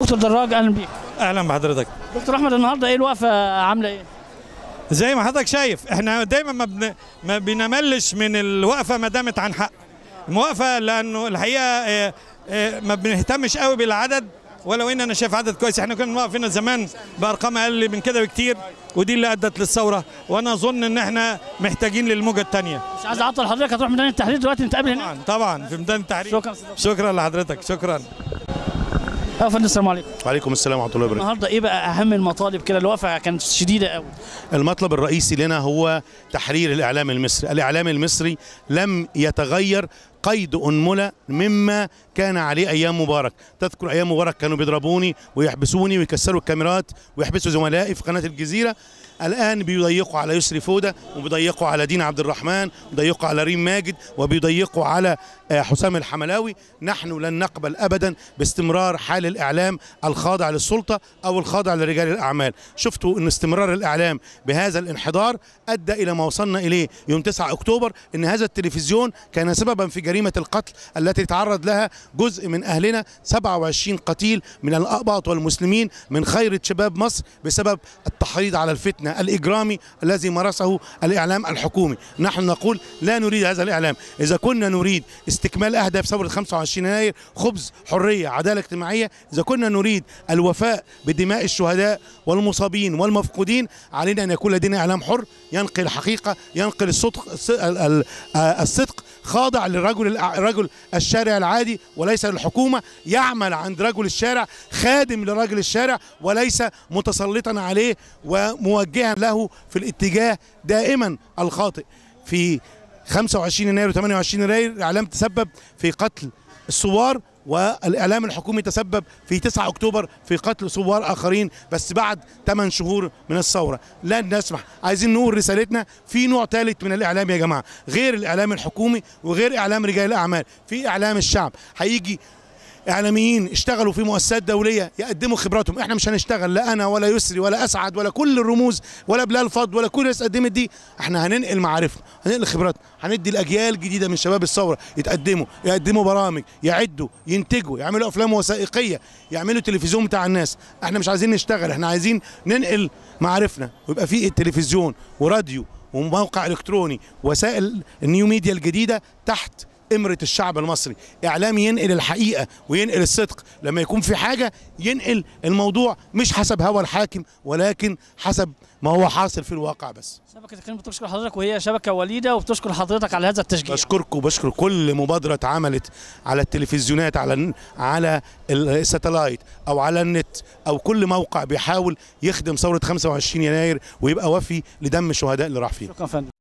دكتور دراج اهلا بيك اهلا بحضرتك دكتور احمد النهارده ايه الوقفه عامله ايه زي ما حضرتك شايف احنا دايما ما, بن... ما بنملش من الوقفه ما دامت عن حق الموقفه لانه الحقيقه اه اه ما بنهتمش قوي بالعدد ولو ان انا شايف عدد كويس احنا كنا بنوقف هنا زمان بارقام اقل من كده بكتير ودي اللي ادت للثوره وانا اظن ان احنا محتاجين للموجه الثانيه مش عايز اعطل حضرتك هتروح ميدان التحرير دلوقتي نتقابل هنا طبعا طبعا في ميدان التحرير شكرا شكرا لحضرتك شكرا يا فندم السلام عليكم وعليكم السلام ورحمه الله وبركاته النهارده ايه بقى اهم المطالب كده الوقفه كانت شديده قوي المطلب الرئيسي لنا هو تحرير الاعلام المصري الاعلام المصري لم يتغير قيد أنملة مما كان عليه أيام مبارك تذكر أيام مبارك كانوا بيضربوني ويحبسوني ويكسروا الكاميرات ويحبسوا زملائي في قناة الجزيرة الآن بيضيقوا على يسري فودة وبيضيقوا على دين عبد الرحمن وبيضيقوا على ريم ماجد وبيضيقوا على حسام الحملاوي نحن لن نقبل أبدا باستمرار حال الإعلام الخاضع للسلطة أو الخاضع لرجال الأعمال شفتوا أن استمرار الإعلام بهذا الانحدار أدى إلى ما وصلنا إليه يوم 9 أكتوبر أن هذا التلفزيون كان سببا في جريمة القتل التي تعرض لها جزء من أهلنا 27 قتيل من الأقباط والمسلمين من خيرة شباب مصر بسبب التحريض على الفتنة الإجرامي الذي مارسه الإعلام الحكومي نحن نقول لا نريد هذا الإعلام إذا كنا نريد استكمال أهداف ثورة 25 يناير خبز حرية عدالة اجتماعية إذا كنا نريد الوفاء بدماء الشهداء والمصابين والمفقودين علينا أن يكون لدينا إعلام حر ينقل الحقيقة ينقل الصدق الصدق خاضع للرجل رجل الشارع العادي وليس للحكومة يعمل عند رجل الشارع خادم لرجل الشارع وليس متسلطا عليه وموجها له في الاتجاه دائما الخاطئ في 25 يناير و 28 يناير الاعلام تسبب في قتل الثوار والاعلام الحكومي تسبب في 9 اكتوبر في قتل ثوار اخرين بس بعد 8 شهور من الثوره لن نسمح عايزين نقول رسالتنا في نوع ثالث من الاعلام يا جماعه غير الاعلام الحكومي وغير اعلام رجال الاعمال في اعلام الشعب هيجي اعلاميين اشتغلوا في مؤسسات دوليه يقدموا خبراتهم احنا مش هنشتغل لا انا ولا يسري ولا اسعد ولا كل الرموز ولا بلال فضل ولا كل الناس قدمت دي احنا هننقل معارفنا هننقل خبراتنا هندي الاجيال جديده من شباب الثوره يتقدموا يقدموا برامج يعدوا ينتجوا يعملوا افلام وثائقيه يعملوا تلفزيون بتاع الناس احنا مش عايزين نشتغل احنا عايزين ننقل معارفنا ويبقى في التلفزيون وراديو وموقع الكتروني وسائل النيو ميديا الجديده تحت امرة الشعب المصري اعلام ينقل الحقيقة وينقل الصدق لما يكون في حاجة ينقل الموضوع مش حسب هوى الحاكم ولكن حسب ما هو حاصل في الواقع بس شبكة الكلام بتشكر حضرتك وهي شبكة وليدة وبتشكر حضرتك على هذا التشجيع بشكركم وبشكر كل مبادرة اتعملت على التلفزيونات على على الساتلايت او على النت او كل موقع بيحاول يخدم ثورة 25 يناير ويبقى وفي لدم الشهداء اللي راح فيه شكرا فندم